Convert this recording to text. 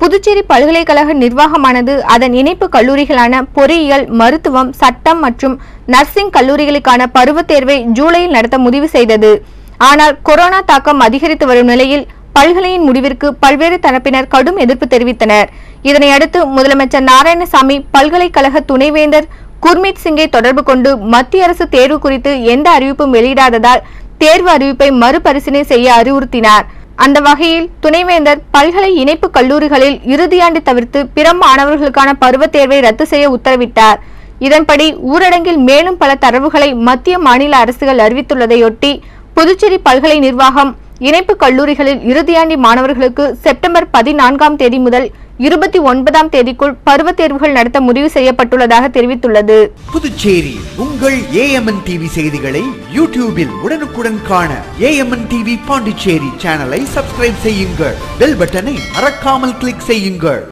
புதுச்சேரி பல்கலைக்கழக நிர்வாகமானது அதன் இணைப்பு கல்லூரிகளான பொறியியல் மருத்துவம் சட்டம் மற்றும் நர்சிங் கல்லூரிகளுக்கான பருவத் தேர்வை ஜூலையில் நடத்த முடிவு செய்தது ஆனால் கொரோனா தாக்கம் அதிகரித்து வரும் நிலையில் பல்கலையின் முடிவிற்கு பல்வேறு தரப்பினர் கடும் எதிர்ப்பு தெரிவித்தனர் இதனையடுத்து முதலமைச்சர் நாராயணசாமி பல்கலைக்கழக துணைவேந்தர் குர்மீத் சிங்கை தொடர்பு கொண்டு மத்திய அரசு தேர்வு குறித்து எந்த அறிவிப்பும் வெளியிடாததால் தேர்வு அறிவிப்பை மறுபரிசீலனை செய்ய அறிவுறுத்தினார் அந்த வகையில் துணைவேந்தர் பல்கலை இணைப்பு கல்லூரிகளில் இறுதியாண்டு தவிர்த்து பிற மாணவர்களுக்கான பருவத் தேர்வை ரத்து செய்ய உத்தரவிட்டார் இதன்படி ஊரடங்கில் மேலும் பல தரவுகளை மத்திய மாநில அரசுகள் அறிவித்துள்ளதையொட்டி புதுச்சேரி பல்கலை நிர்வாகம் இணைப்பு கல்லூரிகளில் இறுதியாண்டி மாணவர்களுக்கு செப்டம்பர் பதினான்காம் தேதி முதல் இருபத்தி ஒன்பதாம் தேதிக்குள் பருவத் தேர்வுகள் நடத்த முடிவு செய்யப்பட்டுள்ளதாக தெரிவித்துள்ளது புதுச்சேரி உங்கள் ஏஎம்என் டிவி செய்திகளை யூடியூபில் உடனுக்குடன் காண ஏஎம்என் டிவி பாண்டிச்சேரி சேனலை சப்ஸ்கிரைப் செய்யுங்கள் பெல் பட்டனை மறக்காமல் கிளிக் செய்யுங்கள்